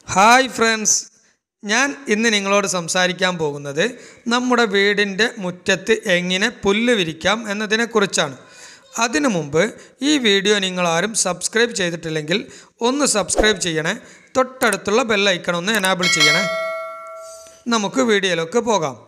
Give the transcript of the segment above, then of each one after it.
hi friends ഞാൻ ഇന്ന് നിങ്ങളോട് സംസാരിക്കാൻ പോകുന്നത് നമ്മുടെ വീടിൻ്റെ മുറ്റത്ത് എങ്ങനെ പുല്ല് വിരിക്കാം എന്നതിനെക്കുറിച്ചാണ് അതിനു മുമ്പ് ഈ വീഡിയോ നിങ്ങളാരും സബ്സ്ക്രൈബ് ചെയ്തിട്ടില്ലെങ്കിൽ ഒന്ന് സബ്സ്ക്രൈബ് ചെയ്യണേ തൊട്ടടുത്തുള്ള ബെല്ലൈക്കൺ ഒന്ന് എനാബിൾ ചെയ്യണേ നമുക്ക് വീഡിയോയിലേക്ക് പോകാം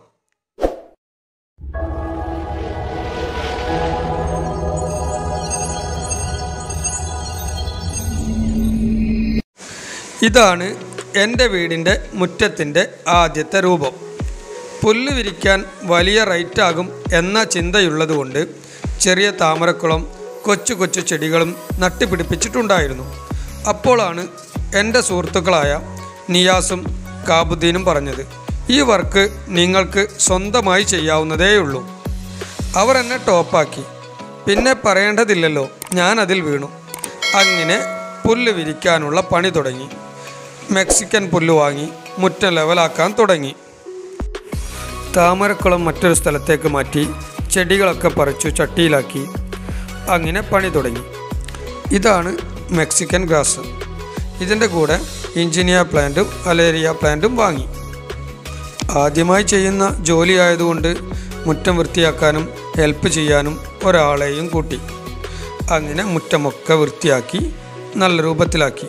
ഇതാണ് എൻ്റെ വീടിൻ്റെ മുറ്റത്തിൻ്റെ ആദ്യത്തെ രൂപം പുല്ല് വിരിക്കാൻ വലിയ റേറ്റാകും എന്ന ചിന്തയുള്ളതുകൊണ്ട് ചെറിയ താമരക്കുളം കൊച്ചു കൊച്ചു ചെടികളും നട്ടുപിടിപ്പിച്ചിട്ടുണ്ടായിരുന്നു അപ്പോഴാണ് എൻ്റെ സുഹൃത്തുക്കളായ നിയാസും കാബുദ്ദീനും പറഞ്ഞത് ഈ വർക്ക് നിങ്ങൾക്ക് സ്വന്തമായി ചെയ്യാവുന്നതേയുള്ളൂ അവർ എന്നെ ടോപ്പാക്കി പിന്നെ പറയേണ്ടതില്ലല്ലോ ഞാൻ അതിൽ വീണു അങ്ങനെ പുല്ല് വിരിക്കാനുള്ള പണി തുടങ്ങി മെക്സിക്കൻ പുല്ല് വാങ്ങി മുറ്റം ലെവലാക്കാൻ തുടങ്ങി താമരക്കുളം മറ്റൊരു സ്ഥലത്തേക്ക് മാറ്റി ചെടികളൊക്കെ പറിച്ചു ചട്ടിയിലാക്കി അങ്ങനെ പണി തുടങ്ങി ഇതാണ് മെക്സിക്കൻ ഗ്രാസ് ഇതിൻ്റെ കൂടെ ഇഞ്ചിനിയ പ്ലാന്റും അലേരിയ പ്ലാന്റും വാങ്ങി ആദ്യമായി ചെയ്യുന്ന ജോലി ആയതുകൊണ്ട് മുറ്റം വൃത്തിയാക്കാനും ഹെൽപ്പ് ചെയ്യാനും ഒരാളെയും കൂട്ടി അങ്ങനെ മുറ്റമൊക്കെ വൃത്തിയാക്കി നല്ല രൂപത്തിലാക്കി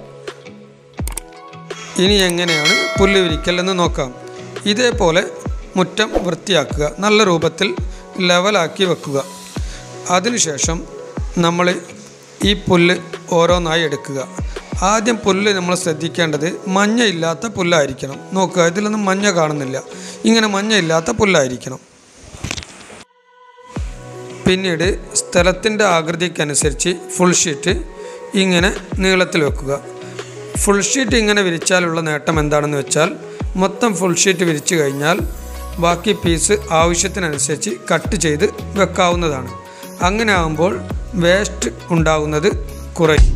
ഇനി എങ്ങനെയാണ് പുല്ല് വിരിക്കൽ എന്ന് നോക്കാം ഇതേപോലെ മുറ്റം വൃത്തിയാക്കുക നല്ല രൂപത്തിൽ ലെവലാക്കി വെക്കുക അതിനുശേഷം നമ്മൾ ഈ പുല്ല് ഓരോന്നായി എടുക്കുക ആദ്യം പുല്ല് നമ്മൾ ശ്രദ്ധിക്കേണ്ടത് മഞ്ഞ ഇല്ലാത്ത പുല്ലായിരിക്കണം നോക്കുക ഇതിലൊന്നും മഞ്ഞ കാണുന്നില്ല ഇങ്ങനെ മഞ്ഞ ഇല്ലാത്ത പുല്ലായിരിക്കണം പിന്നീട് സ്ഥലത്തിൻ്റെ ആകൃതിക്കനുസരിച്ച് ഫുൾ ഷീറ്റ് ഇങ്ങനെ നീളത്തിൽ വെക്കുക ഫുൾ ഷീറ്റ് ഇങ്ങനെ വിരിച്ചാലുള്ള നേട്ടം എന്താണെന്ന് വെച്ചാൽ മൊത്തം ഫുൾ ഷീറ്റ് വിരിച്ചു കഴിഞ്ഞാൽ ബാക്കി പീസ് ആവശ്യത്തിനനുസരിച്ച് കട്ട് ചെയ്ത് വെക്കാവുന്നതാണ് അങ്ങനെ ആകുമ്പോൾ വേസ്റ്റ് ഉണ്ടാകുന്നത് കുറയും